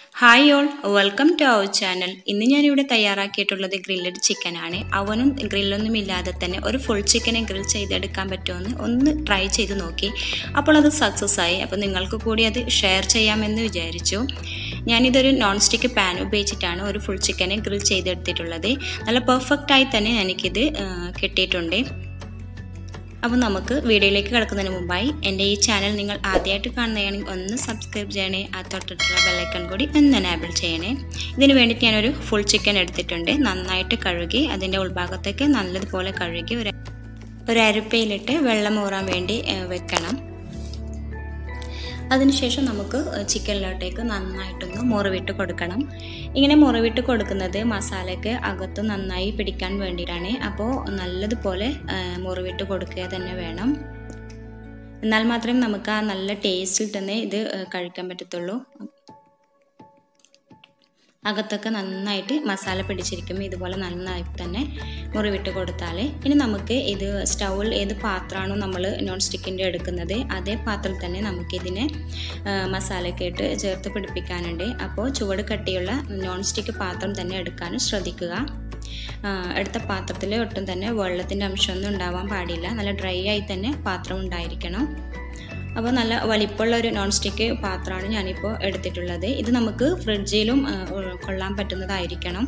hi all welcome to our channel ഇന്ന് ഞാനിവിടെ തയ്യാറാക്കിയിട്ടുള്ളത് ഗ്രില്ലഡ് ചിക്കനാണ് അവനും ഗ്രില്ലൊന്നും ഇല്ലാതെ തന്നെ ഒരു ഫുൾ ചിക്കനെ ഗ്രിൽ ചെയ്തെടുക്കാൻ പറ്റുമെന്ന് ഒന്ന് ട്രൈ ചെയ്ത് നോക്കി അപ്പോൾ അത് സക്സസ് ആയി അപ്പോൾ നിങ്ങൾക്ക് കൂടി അത് ഷെയർ ചെയ്യാമെന്ന് വിചാരിച്ചു ഞാനിതൊരു നോൺ സ്റ്റിക്ക് പാൻ ഉപയോഗിച്ചിട്ടാണ് ഒരു ഫുൾ ചിക്കനെ ഗ്രിൽ ചെയ്തെടുത്തിട്ടുള്ളത് നല്ല പെർഫെക്റ്റായി തന്നെ എനിക്കിത് കിട്ടിയിട്ടുണ്ട് അപ്പോൾ നമുക്ക് വീഡിയോയിലേക്ക് കിടക്കുന്നതിന് മുമ്പായി എൻ്റെ ഈ ചാനൽ നിങ്ങൾ ആദ്യമായിട്ട് കാണുന്നതാണെങ്കിൽ ഒന്ന് സബ്സ്ക്രൈബ് ചെയ്യണേ ആ തൊട്ടിട്ടുള്ള ബെല്ലൈക്കൺ കൂടി ഒന്ന് എനാബിൾ ചെയ്യണേ ഇതിന് വേണ്ടിയിട്ട് ഞാനൊരു ഫുൾ ചിക്കൻ എടുത്തിട്ടുണ്ട് നന്നായിട്ട് കഴുകി അതിൻ്റെ ഉൾഭാഗത്തേക്ക് നല്ലതുപോലെ കഴുകി ഒരു ഒരു അരപ്പയിലിട്ട് വെള്ളം ഊറാൻ വേണ്ടി വെക്കണം അതിനുശേഷം നമുക്ക് ചിക്കനിലോട്ടേക്ക് നന്നായിട്ടൊന്ന് മുറിവിട്ട് കൊടുക്കണം ഇങ്ങനെ മുറിവിട്ട് കൊടുക്കുന്നത് മസാലയ്ക്ക് അകത്ത് നന്നായി പിടിക്കാൻ വേണ്ടിയിട്ടാണ് അപ്പോൾ നല്ലതുപോലെ മുറിവിട്ട് കൊടുക്കുക തന്നെ വേണം എന്നാൽ മാത്രമേ നമുക്ക് ആ നല്ല ടേസ്റ്റിൽ തന്നെ ഇത് കഴിക്കാൻ പറ്റത്തുള്ളൂ അകത്തൊക്കെ നന്നായിട്ട് മസാല പിടിച്ചിരിക്കും ഇതുപോലെ നന്നായി തന്നെ മുറിവിട്ട് കൊടുത്താൽ ഇനി നമുക്ക് ഇത് സ്റ്റൗവിൽ ഏത് പാത്രമാണോ നമ്മൾ നോൺ സ്റ്റിക്കിൻ്റെ എടുക്കുന്നത് അതേ പാത്രത്തിൽ തന്നെ നമുക്കിതിനെ മസാലയൊക്കെ ഇട്ട് ചേർത്ത് പിടിപ്പിക്കാനുണ്ട് അപ്പോൾ ചുവട് കട്ടിയുള്ള നോൺ സ്റ്റിക്ക് പാത്രം തന്നെ എടുക്കാനും ശ്രദ്ധിക്കുക എടുത്ത പാത്രത്തിൽ ഒട്ടും തന്നെ വെള്ളത്തിൻ്റെ അംശമൊന്നും ഉണ്ടാവാൻ പാടില്ല നല്ല ഡ്രൈ ആയി തന്നെ പാത്രം ഉണ്ടായിരിക്കണം അപ്പോൾ നല്ല വലിപ്പമുള്ള ഒരു നോൺ സ്റ്റിക്ക് പാത്രമാണ് ഞാനിപ്പോൾ എടുത്തിട്ടുള്ളത് ഇത് നമുക്ക് ഫ്രിഡ്ജിലും കൊള്ളാൻ പറ്റുന്നതായിരിക്കണം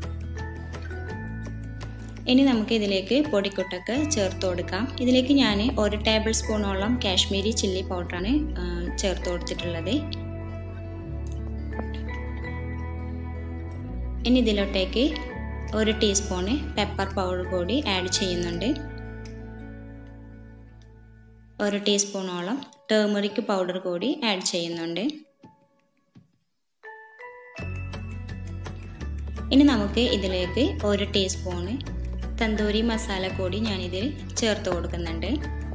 ഇനി നമുക്ക് ഇതിലേക്ക് പൊടിക്കുട്ടൊക്കെ ചേർത്ത് കൊടുക്കാം ഇതിലേക്ക് ഞാൻ ഒരു ടേബിൾ സ്പൂണോളം കാശ്മീരി ചില്ലി പൗഡറാണ് ചേർത്ത് കൊടുത്തിട്ടുള്ളത് ഇനി ഇതിലോട്ടേക്ക് ഒരു ടീസ്പൂണ് പെപ്പർ പൗഡർ കൂടി ആഡ് ചെയ്യുന്നുണ്ട് ഒരു ടീസ്പൂണോളം ടേമറിക് പൗഡർ കൂടി ആഡ് ചെയ്യുന്നുണ്ട് ഇനി നമുക്ക് ഇതിലേക്ക് ഒരു ടീസ്പൂണ് തന്തൂരി മസാല കൂടി ഞാനിതിൽ ചേർത്ത് കൊടുക്കുന്നുണ്ട്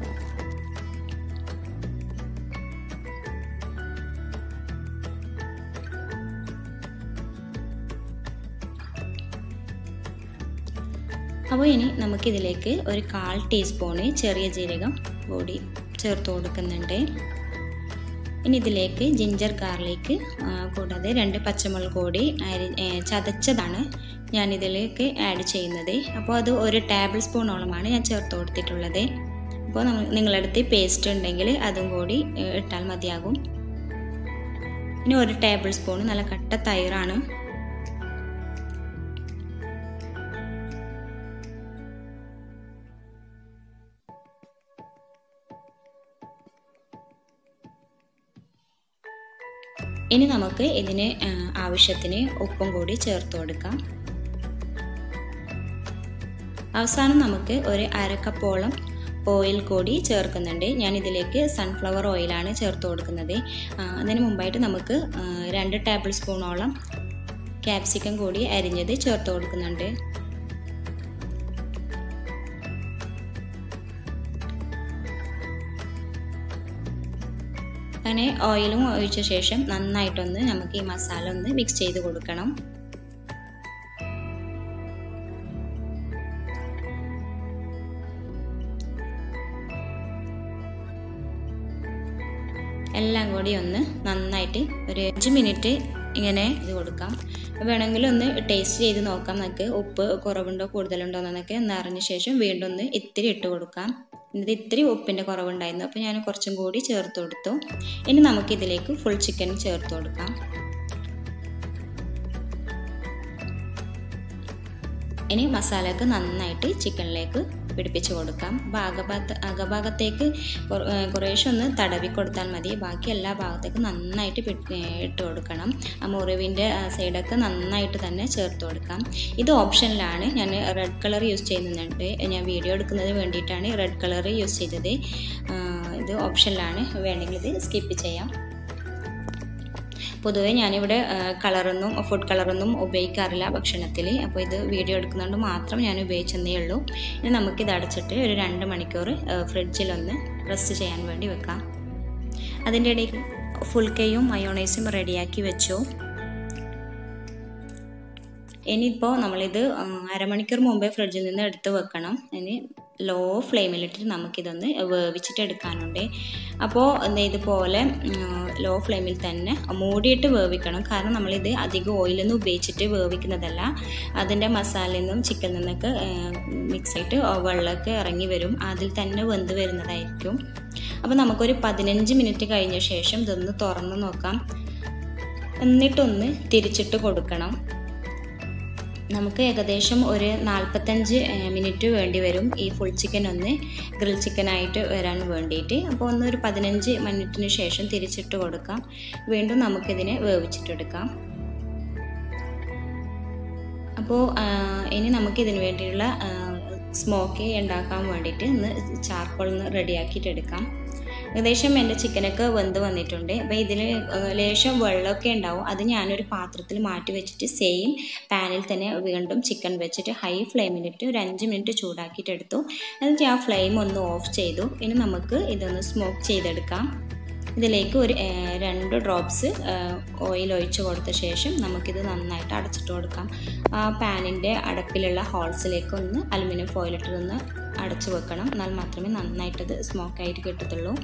അപ്പോൾ ഇനി നമുക്കിതിലേക്ക് ഒരു കാൽ ടീസ്പൂണ് ചെറിയ ജീരകം കൂടി ചേർത്ത് കൊടുക്കുന്നുണ്ട് ഇനി ഇതിലേക്ക് ജിഞ്ചർ ഗാർലിക്ക് കൂടാതെ രണ്ട് പച്ചമുളക് കൂടി അരി ചതച്ചതാണ് ഞാൻ ഇതിലേക്ക് ആഡ് ചെയ്യുന്നത് അപ്പോൾ അത് ഒരു ടേബിൾ സ്പൂണോളമാണ് ഞാൻ ചേർത്ത് കൊടുത്തിട്ടുള്ളത് അപ്പോൾ നിങ്ങളടുത്ത് പേസ്റ്റ് ഉണ്ടെങ്കിൽ അതും കൂടി ഇട്ടാൽ മതിയാകും ഇനി ഒരു ടേബിൾ സ്പൂൺ നല്ല കട്ട തൈറാണ് ഇനി നമുക്ക് ഇതിന് ആവശ്യത്തിന് ഉപ്പും കൂടി ചേർത്ത് കൊടുക്കാം അവസാനം നമുക്ക് ഒരു അരക്കപ്പോളം ഓയിൽ കൂടി ചേർക്കുന്നുണ്ട് ഞാൻ ഇതിലേക്ക് സൺഫ്ലവർ ഓയിലാണ് ചേർത്ത് കൊടുക്കുന്നത് അതിന് മുമ്പായിട്ട് നമുക്ക് രണ്ട് ടേബിൾ സ്പൂണോളം ക്യാപ്സിക്കം കൂടി അരിഞ്ഞത് ചേർത്ത് കൊടുക്കുന്നുണ്ട് അങ്ങനെ ഓയിലും ഒഴിച്ച ശേഷം നന്നായിട്ടൊന്ന് നമുക്ക് ഈ മസാല ഒന്ന് മിക്സ് ചെയ്ത് കൊടുക്കണം എല്ലാം കൂടി ഒന്ന് നന്നായിട്ട് ഒരു അഞ്ച് മിനിറ്റ് ഇങ്ങനെ ഇത് കൊടുക്കാം വേണമെങ്കിൽ ഒന്ന് ടേസ്റ്റ് ചെയ്ത് നോക്കാം നമുക്ക് ഉപ്പ് കുറവുണ്ടോ കൂടുതലുണ്ടോ എന്നൊക്കെ ഒന്ന് അറിഞ്ഞ ശേഷം വീണ്ടും ഒന്ന് ഇത്തിരി ഇട്ട് കൊടുക്കാം ഇത് ഇത്തിരി ഉപ്പിൻ്റെ കുറവുണ്ടായിരുന്നു അപ്പോൾ ഞാൻ കുറച്ചും കൂടി ചേർത്ത് കൊടുത്തു ഇനി നമുക്കിതിലേക്ക് ഫുൾ ചിക്കൻ ചേർത്ത് കൊടുക്കാം ഇനി മസാലക്ക് നന്നായിട്ട് ചിക്കനിലേക്ക് പിടിപ്പിച്ച് കൊടുക്കാം ഭാഗഭാഗത്ത് അകഭാഗത്തേക്ക് കുറേശ്ശെ ഒന്ന് തടവി കൊടുത്താൽ മതി ബാക്കി എല്ലാ ഭാഗത്തേക്കും നന്നായിട്ട് ഇട്ട് കൊടുക്കണം ആ മുറിവിൻ്റെ സൈഡൊക്കെ നന്നായിട്ട് തന്നെ ചേർത്ത് കൊടുക്കാം ഇത് ഓപ്ഷനിലാണ് ഞാൻ റെഡ് കളർ യൂസ് ചെയ്യുന്നുണ്ട് ഞാൻ വീഡിയോ എടുക്കുന്നതിന് വേണ്ടിയിട്ടാണ് റെഡ് കളർ യൂസ് ചെയ്തത് ഇത് ഓപ്ഷനിലാണ് വേണമെങ്കിൽ ഇത് സ്കിപ്പ് ചെയ്യാം പൊതുവെ ഞാനിവിടെ കളറൊന്നും ഫുഡ് കളറൊന്നും ഉപയോഗിക്കാറില്ല ഭക്ഷണത്തിൽ അപ്പോൾ ഇത് വീഡിയോ എടുക്കുന്നതുകൊണ്ട് മാത്രം ഞാൻ ഉപയോഗിച്ചെന്നേ ഉള്ളൂ ഇനി നമുക്കിത് അടച്ചിട്ട് ഒരു രണ്ട് മണിക്കൂർ ഫ്രിഡ്ജിലൊന്ന് റെസ്റ്റ് ചെയ്യാൻ വേണ്ടി വെക്കാം അതിൻ്റെ ഇടയിൽ ഫുൾക്കയും മയോണൈസും റെഡിയാക്കി വെച്ചു ഇനിയിപ്പോൾ നമ്മളിത് അരമണിക്കൂർ മുമ്പേ ഫ്രിഡ്ജിൽ നിന്ന് എടുത്ത് വെക്കണം ഇനി ലോ ഫ്ലെയിമിലിട്ടിട്ട് നമുക്കിതൊന്ന് വേവിച്ചിട്ട് എടുക്കാനുണ്ട് അപ്പോൾ ഇതുപോലെ ലോ ഫ്ലെയിമിൽ തന്നെ മൂടിയിട്ട് വേവിക്കണം കാരണം നമ്മളിത് അധികം ഓയിലൊന്നും ഉപയോഗിച്ചിട്ട് വേവിക്കുന്നതല്ല അതിൻ്റെ മസാലയിൽ നിന്നും ചിക്കനിൽ നിന്നൊക്കെ മിക്സായിട്ട് വെള്ളമൊക്കെ ഇറങ്ങി വരും അതിൽ തന്നെ വെന്ത് വരുന്നതായിരിക്കും അപ്പോൾ നമുക്കൊരു പതിനഞ്ച് മിനിറ്റ് കഴിഞ്ഞ ശേഷം ഇതൊന്ന് തുറന്ന് നോക്കാം എന്നിട്ടൊന്ന് തിരിച്ചിട്ട് കൊടുക്കണം നമുക്ക് ഏകദേശം ഒരു നാൽപ്പത്തഞ്ച് മിനിറ്റ് വേണ്ടി വരും ഈ ഫുൾ ചിക്കൻ ഒന്ന് ഗ്രിൽ ചിക്കനായിട്ട് വരാൻ വേണ്ടിയിട്ട് അപ്പോൾ ഒന്ന് ഒരു പതിനഞ്ച് മിനിറ്റിന് ശേഷം തിരിച്ചിട്ട് കൊടുക്കാം വീണ്ടും നമുക്കിതിനെ വേവിച്ചിട്ടെടുക്കാം അപ്പോൾ ഇനി നമുക്കിതിന് വേണ്ടിയുള്ള സ്മോക്കി ഉണ്ടാക്കാൻ വേണ്ടിയിട്ട് ഒന്ന് ചാർക്കോൾ ഒന്ന് റെഡിയാക്കിയിട്ട് എടുക്കാം ഏകദേശം എൻ്റെ ചിക്കനൊക്കെ വെന്ത് വന്നിട്ടുണ്ട് അപ്പോൾ ഇതിൽ ലേശം വെള്ളമൊക്കെ ഉണ്ടാവും അത് ഞാനൊരു പാത്രത്തിൽ മാറ്റി വെച്ചിട്ട് സെയിം പാനിൽ തന്നെ വീണ്ടും ചിക്കൻ വെച്ചിട്ട് ഹൈ ഫ്ലെയിമിലിട്ട് ഒരു അഞ്ച് മിനിറ്റ് ചൂടാക്കിയിട്ട് എടുത്തു എന്നിട്ട് ആ ഫ്ലെയിം ഒന്ന് ഓഫ് ചെയ്തു ഇനി നമുക്ക് ഇതൊന്ന് സ്മോക്ക് ചെയ്തെടുക്കാം ഇതിലേക്ക് ഒരു രണ്ട് ഡ്രോപ്സ് ഓയിൽ ഒഴിച്ച് കൊടുത്ത ശേഷം നമുക്കിത് നന്നായിട്ട് അടച്ചിട്ട് കൊടുക്കാം ആ പാനിൻ്റെ അടപ്പിലുള്ള ഹോൾസിലേക്ക് ഒന്ന് അലുമിനിയം ഫോയിലിട്ട് ഒന്ന് അടച്ചു വെക്കണം എന്നാൽ മാത്രമേ നന്നായിട്ടത് സ്മോക്കായിട്ട് കിട്ടത്തുള്ളൂ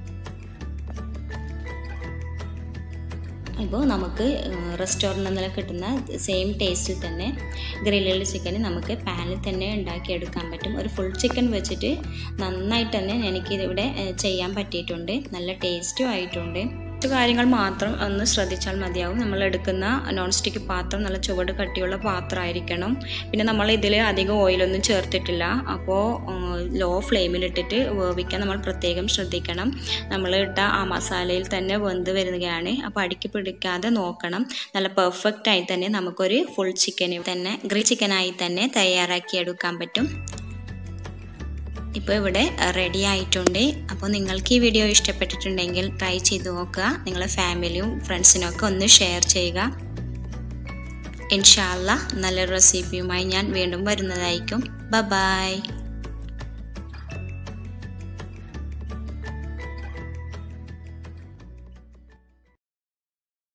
ഇപ്പോൾ നമുക്ക് റെസ്റ്റോറൻറ്റിൽ നിന്നെല്ലാം കിട്ടുന്ന സെയിം ടേസ്റ്റിൽ തന്നെ ഗ്രില്ലഡ് ചിക്കൻ നമുക്ക് പാനിൽ തന്നെ ഉണ്ടാക്കിയെടുക്കാൻ പറ്റും ഒരു ഫുൾ ചിക്കൻ വെച്ചിട്ട് നന്നായിട്ട് തന്നെ എനിക്കിതിവിടെ ചെയ്യാൻ പറ്റിയിട്ടുണ്ട് നല്ല ടേസ്റ്റും ആയിട്ടുണ്ട് കുറച്ച് കാര്യങ്ങൾ മാത്രം ഒന്ന് ശ്രദ്ധിച്ചാൽ മതിയാവും നമ്മൾ എടുക്കുന്ന നോൺ സ്റ്റിക്ക് പാത്രം നല്ല ചുവട് കട്ടിയുള്ള പാത്രമായിരിക്കണം പിന്നെ നമ്മൾ ഇതിൽ അധികം ഓയിലൊന്നും ചേർത്തിട്ടില്ല അപ്പോൾ ലോ ഫ്ലെയിമിലിട്ടിട്ട് വേവിക്കാൻ നമ്മൾ പ്രത്യേകം ശ്രദ്ധിക്കണം നമ്മൾ ഇട്ട ആ മസാലയിൽ തന്നെ വെന്ത് വരുന്നതാണ് അപ്പോൾ അടുക്കി പിടിക്കാതെ നോക്കണം നല്ല പെർഫെക്റ്റ് ആയി തന്നെ നമുക്കൊരു ഫുൾ ചിക്കൻ തന്നെ ഗ്രിൽ ചിക്കനായി തന്നെ തയ്യാറാക്കിയെടുക്കാൻ പറ്റും ഇപ്പോൾ ഇവിടെ റെഡി ആയിട്ടുണ്ട് അപ്പോൾ നിങ്ങൾക്ക് ഈ വീഡിയോ ഇഷ്ടപ്പെട്ടിട്ടുണ്ടെങ്കിൽ ട്രൈ ചെയ്ത് നോക്കുക നിങ്ങളുടെ ഫാമിലിയും ഫ്രണ്ട്സിനും ഒക്കെ ഒന്ന് ഷെയർ ചെയ്യുക ഇൻഷാല്ല നല്ലൊരു റെസിപ്പിയുമായി ഞാൻ വീണ്ടും വരുന്നതായിരിക്കും ബ ബായ്